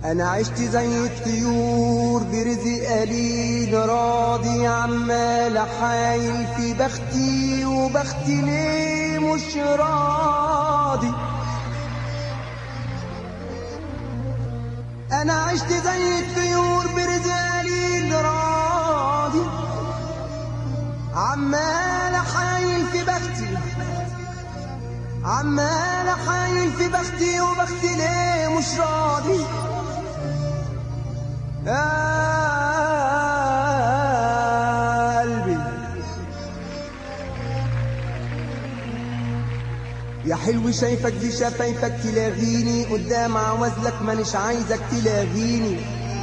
انا عشت زي الطيور برزق قليل راضي عمال احايل في بختي وبختي ليه مش راضي انا عشت زي الطيور برزق قليل راضي عمال احايل في بختي عمال احايل في بختي وبختي ليه مش راضي يا قلبي يا حلو شايفك دي شفايفك تلاغيني قدام عوازلك مانيش عايزك تلاغيني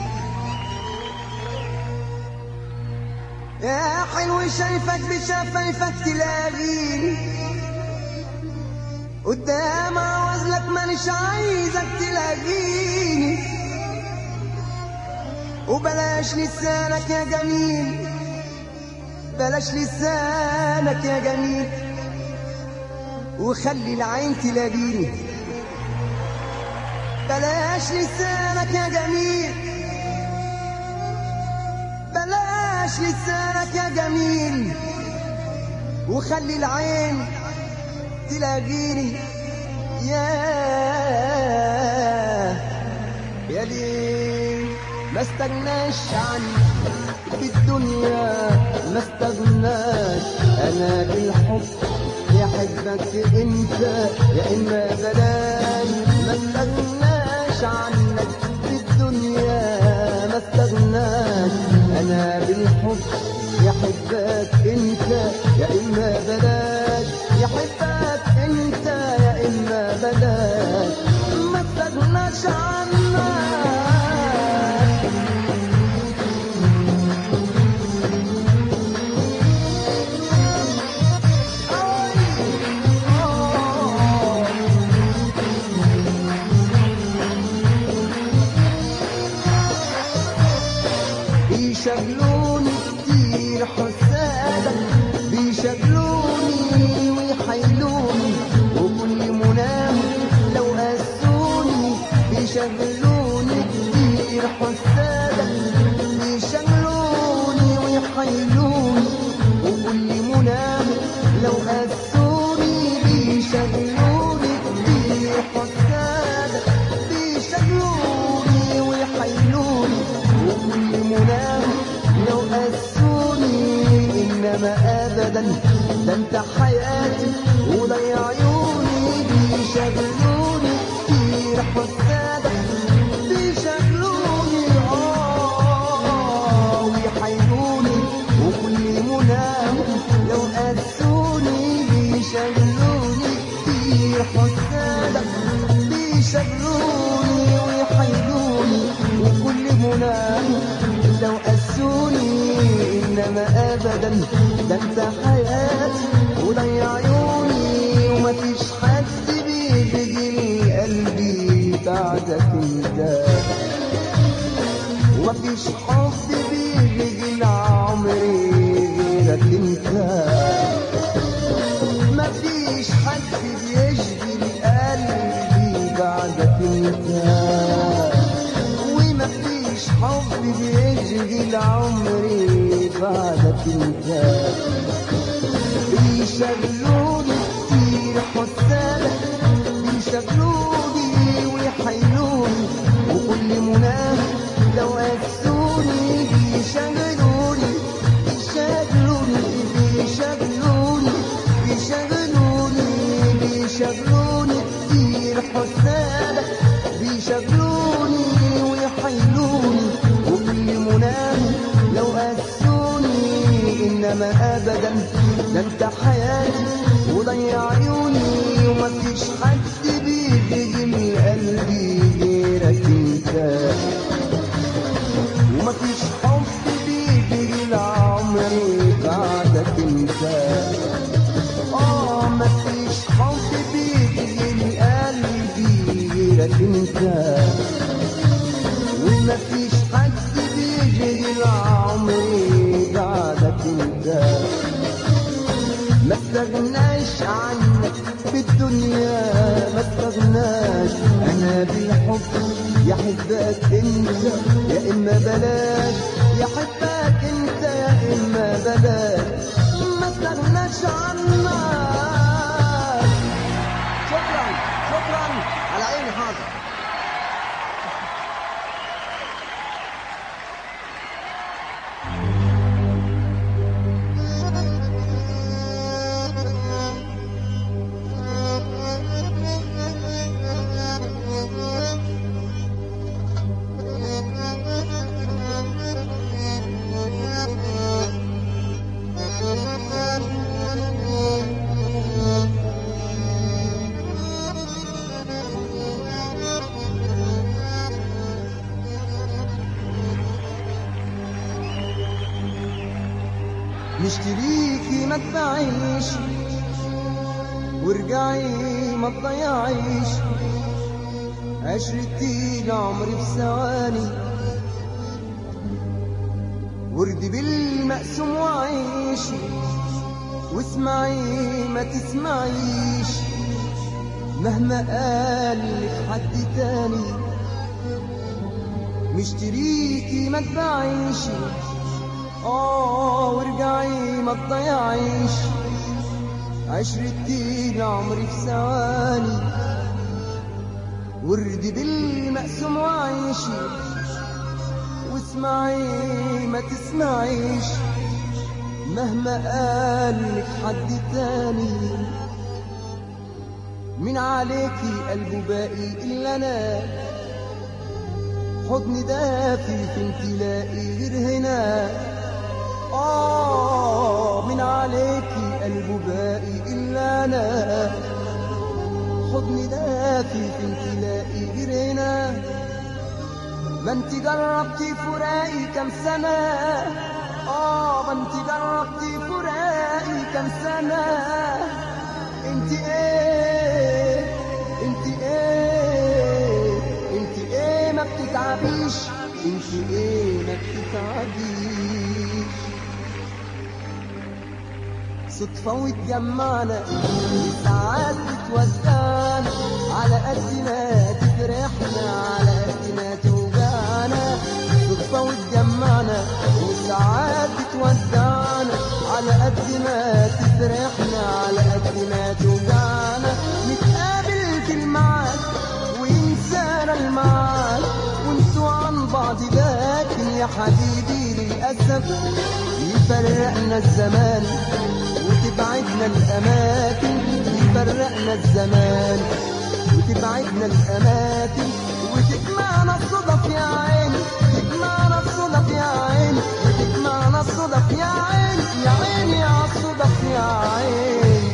يا حلو شايفك بشفايفك تلاغيني قدام عوازلك مانيش عايزك تلاغيني وبلاش لسانك يا جميل بلاش لسانك يا جميل وخلي العين تلاقيني بلاش لسانك يا جميل بلاش لسانك يا جميل وخلي العين تلاقيني يا يا ليل ما استغناش عنك في الدنيا ما استغناش انا بالحب يحبك انت يا اما بلاش ما استغناش عنك في الدنيا ما استغناش انا بالحب يحبك انت يا اما بلاش يحبك انت يا اما بلاش ما استغناش عنك بيشغلوني كتير حسادك بيشغلوني ويحيلوني وكل منام لو قاسوني بيشغلوني كتير حسادك بيشغلوني ويحيلوني وكل منام لو قاسوني بيشغلوني كتير حسادك بيشغلوني ويحيلوني وكل منام لو قاسوني انما ابدا ده انت حياتي وضيع عيوني بيشغلوني كتير حسادك بيشغلوني اه ويحيروني وكل منام لو قاسوني بيشغلوني كتير حسادك بيشغلوني ويحيروني وكل منام لو قاسوني انما ابدا ده انت حياتي وضيع عيوني ومفيش حد بيجي قلبي بعدك انت ومفيش حب بيجي عمري غيرك انت مفيش حد بيشغل قلبي بعدك انت ومفيش حب بيشغل عمري بعدك انت بيشغلوني كتير حسادك بيشغلوني ويحيلوني وكل منام لو قاسوني بيشغلوني بيشغلوني بيشغلوني بيشغلوني بيشغلوني كتير حسادك بيشغلوني ويحيلوني وكل منام لو قاسوني انما ابدا ده انت حياتي وضيع عيوني ومفيش حد بيجي من قلبي غيرك انت ومفيش حب بيجي لعمري بعدك انت اه مفيش حب بيجي لقلبي غيرك انت ومفيش حد بيجي لعمري بعدك انت ما استغناش عنك الدنيا ما استغناش انا بالحب يحبك انت يا اما بلاش يحبك انت يا اما بلاش ما استغناش عنك شكرا شكرا على عيني حاضر نشتريكي ما تبيعيش وارجعي ما تضيعيش عشرتي لعمري في ثواني وردي بالمقسوم وعيشي واسمعي ما تسمعيش مهما قال لك حد تاني مشتريكي ما تبيعيش اه وارجعي ما تضيعيش عشرتي لعمري في ثواني وردي بالمقسوم وعيشي واسمعي ما تسمعيش مهما قالك حد تاني من عليكي قلبه باقي الا انا حضن دافي فين تلاقي غير هنا آه من عليكي قلبه باقي إلا أنا حضن دافي فين تلاقي غير هنا ما انت جربتي فراقي كم سنة آه ما انت جربتي فراقي كم سنة انت ايه انت ايه انت ايه ما بتتعبيش انت ايه ما بتتعبيش صدفة وتجمعنا ساعات بتودعنا على قد ما تفرحنا على قد ما توجعنا صدفة وتجمعنا وساعات بتودعنا على قد ما تفرحنا على قد ما توجعنا نتقابل في الميعاد وينسانا الميعاد وانتوا عن بعض لكن يا حبيبي للأسف يفرقنا الزمان وتبعدنا الأماكن يفرقنا الزمان وتبعدنا الأماكن وتجمعنا الصدف يا عيني تجمعنا الصدف يا عيني وتجمعنا الصدف يا عيني يا عيني يا الصدف يا عيني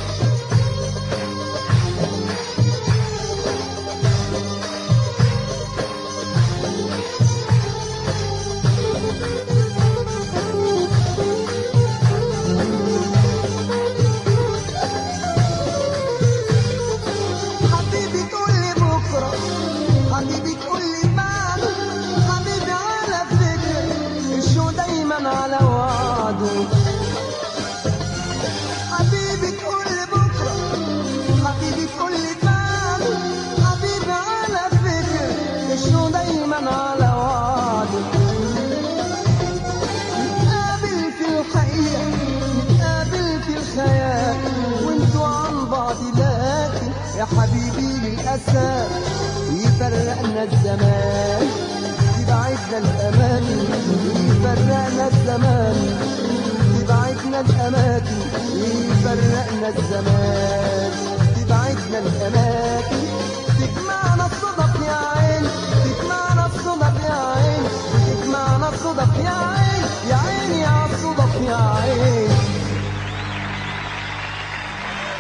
حبيبي تقول لي بكره حبيبي تقول لي بعد حبيبي على فكره الشو دايما على وعده حبيبي تقول لي بكره حبيبي تقول لي بعد حبيبي على فكره الشو دايما على وعده نتقابل في الحقيقة نتقابل في الخيال وانتوا عن بعض لكن يا حبيبي للأسف يفرقنا الزمان يبعدنا الأماكن يفرقنا الزمان يبعدنا الأماكن يفرقنا الزمان